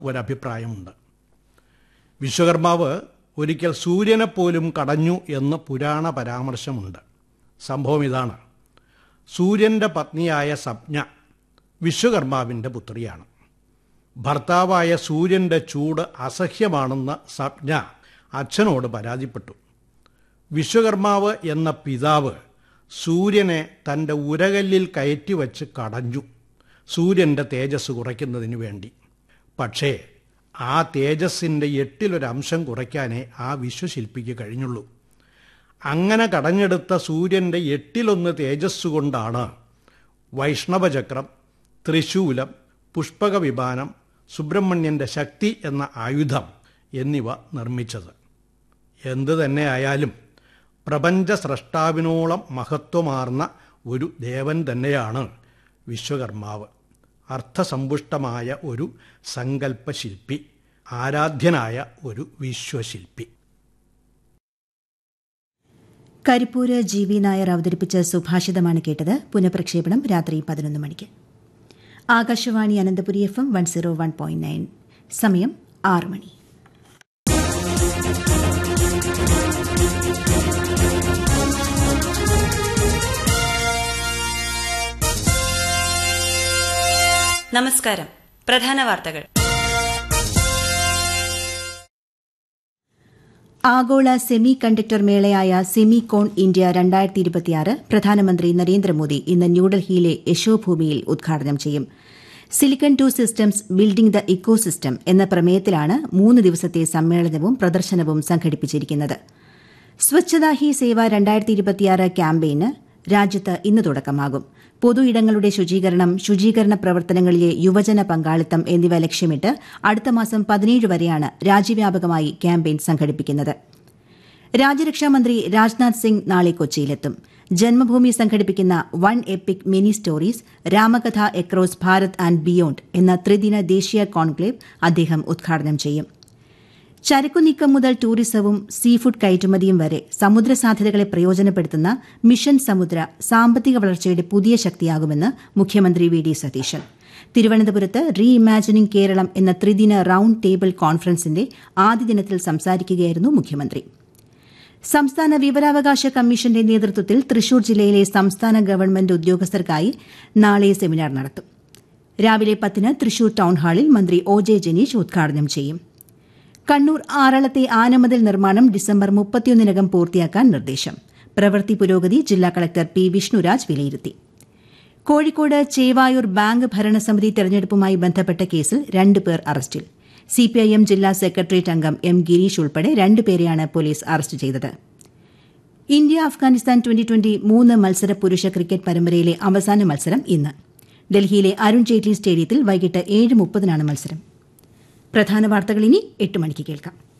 ഒരഭിപ്രായമുണ്ട് വിശ്വകർമാവ് ഒരിക്കൽ സൂര്യനെ പോലും കടഞ്ഞു എന്ന് പുരാണ പരാമർശമുണ്ട് സംഭവം ഇതാണ് സൂര്യൻ്റെ പത്നിയായ സപ്ഞ വിശ്വകർമാവിൻ്റെ പുത്രിയാണ് ഭർത്താവായ സൂര്യൻ്റെ ചൂട് അസഹ്യമാണെന്ന് സപ്ഞ അച്ഛനോട് പരാതിപ്പെട്ടു വിശ്വകർമാവ് എന്ന പിതാവ് സൂര്യനെ തൻ്റെ ഉരകല്ലിൽ കയറ്റി വച്ച് കടഞ്ഞു സൂര്യൻ്റെ തേജസ് കുറയ്ക്കുന്നതിന് വേണ്ടി പക്ഷേ ആ തേജസ്സിൻ്റെ എട്ടിലൊരംശം കുറയ്ക്കാനേ ആ വിശ്വശില്പിക്ക് കഴിഞ്ഞുള്ളൂ അങ്ങനെ കടഞ്ഞെടുത്ത സൂര്യൻ്റെ എട്ടിലൊന്ന് തേജസ് കൊണ്ടാണ് വൈഷ്ണവചക്രം ത്രിശൂലം പുഷ്പക വിമാനം സുബ്രഹ്മണ്യൻ്റെ ശക്തി എന്ന ആയുധം എന്നിവ നിർമ്മിച്ചത് എന്തു തന്നെ ആയാലും പ്രപഞ്ച സ്രഷ്ടാവിനോളം മഹത്വമാർന്ന ഒരു ദേവൻ തന്നെയാണ് വിശ്വകർമാവ് അർത്ഥസമ്പുഷ്ടമായ ഒരു സങ്കല്പശില്പി ആരാധ്യനായ ഒരു വിശ്വശില്പി കരിപ്പൂര് ജി വി നായർ അവതരിപ്പിച്ച സുഭാഷിതമാണ് കേട്ടത് പുനഃപ്രക്ഷേപണം രാത്രി പതിനൊന്ന് മണിക്ക് Akashvani Ananthapuri F M one zero one point nine സമയം ആറ് മണി നമസ്കാരം പ്രധാന വാർത്തകൾ ആഗോള സെമി കണ്ടക്ടർ മേളയായ സെമികോൺ ഇന്ത്യ രണ്ടായിരത്തി ഇരുപത്തിയാറ് പ്രധാനമന്ത്രി നരേന്ദ്രമോദി ഇന്ന് ന്യൂഡൽഹിയിലെ യശോഭൂമിയിൽ ഉദ്ഘാടനം ചെയ്യും silicon to systems building the ecosystem എന്ന പ്രമേയത്തിലാണ് മൂന്ന് ദിവസത്തെ സമ്മേളനവും പ്രദർശനവും സംഘടിപ്പിച്ചിരിക്കുന്നത് സ്വച്ഛതാ ഹി സേവ രണ്ടായിരത്തി ഇരുപത്തിയാറ് ക്യാമ്പയിന് രാജ്യത്ത് ഇന്ന് തുടക്കമാകും പൊതു ഇടങ്ങളുടെ ശുചീകരണം ശുചീകരണ പ്രവർത്തനങ്ങളിലെ യുവജന പങ്കാളിത്തം എന്നിവ ലക്ഷ്യമിട്ട് അടുത്ത മാസം പതിനേഴ് വരെയാണ് രാജ്യവ്യാപകമായി ക്യാമ്പയിൻ സംഘടിപ്പിക്കുന്നത് രാജ്യരക്ഷാമന്ത്രി രാജ്നാഥ് സിംഗ് നാളെ കൊച്ചിയിലെത്തും ജന്മഭൂമി സംഘടിപ്പിക്കുന്ന one epic mini stories Ramakatha across Bharat and beyond എന്ന ത്രിദിന ദേശീയ കോൺക്ലേവ് അദ്ദേഹം ഉദ്ഘാടനം ചെയ്യും ചരക്കുനീക്കം മുതൽ ടൂറിസവും സീഫുഡ് കയറ്റുമതിയും വരെ സമുദ്ര സാധ്യതകളെ പ്രയോജനപ്പെടുത്തുന്ന മിഷൻ സമുദ്ര സാമ്പത്തിക വളർച്ചയുടെ പുതിയ ശക്തിയാകുമെന്ന് മുഖ്യമന്ത്രി വി ഡി സതീശൻ തിരുവനന്തപുരത്ത് റീ ഇമാജിനിംഗ് കേരളം എന്ന ത്രിദിന റൌണ്ട് ടേബിൾ കോൺഫറൻസിന്റെ ആദ്യ ദിനത്തിൽ സംസാരിക്കുകയായിരുന്നു മുഖ്യമന്ത്രി സംസ്ഥാന വിവരാവകാശ കമ്മീഷന്റെ നേതൃത്വത്തിൽ തൃശൂർ ജില്ലയിലെ സംസ്ഥാന ഗവൺമെന്റ് ഉദ്യോഗസ്ഥർക്കായി നാളെ സെമിനാർ നടത്തും രാവിലെ പത്തിന് തൃശൂർ ടൌൺ ഹാളിൽ മന്ത്രി ഒ ജെ ജനീഷ് ഉദ്ഘാടനം ചെയ്യും കണ്ണൂർ ആറളത്തെ ആനമതിൽ നിർമ്മാണം ഡിസംബർ മുപ്പത്തിയൊന്നിനകം പൂർത്തിയാക്കാൻ നിർദ്ദേശം പ്രവൃത്തി പുരോഗതി ജില്ലാ കളക്ടർ പി വിഷ്ണുരാജ് വിലയിരുത്തി കോഴിക്കോട് ചേവായൂർ ബാങ്ക് ഭരണസമിതി തെരഞ്ഞെടുപ്പുമായി ബന്ധപ്പെട്ട കേസിൽ രണ്ടുപേർ അറസ്റ്റിൽ സിപിഐഎം ജില്ലാ സെക്രട്ടേറിയറ്റ് അംഗം എം ഗിരീഷ് ഉൾപ്പെടെ രണ്ടുപേരെയാണ് പോലീസ് അറസ്റ്റ് ചെയ്തത് ഇന്ത്യ അഫ്ഗാനിസ്ഥാൻ ട്വന്റി ട്വന്റി മൂന്ന് മത്സര പുരുഷ ക്രിക്കറ്റ് പരമ്പരയിലെ അവസാന മത്സരം ഇന്ന് ഡൽഹിയിലെ അരുൺ ജെയ്റ്റ്ലി സ്റ്റേഡിയത്തിൽ വൈകിട്ട് ഏഴ് മുപ്പതിനാണ് മത്സരം പ്രധാന വാർത്തകൾ ഇനി എട്ട് മണിക്ക് കേൾക്കാം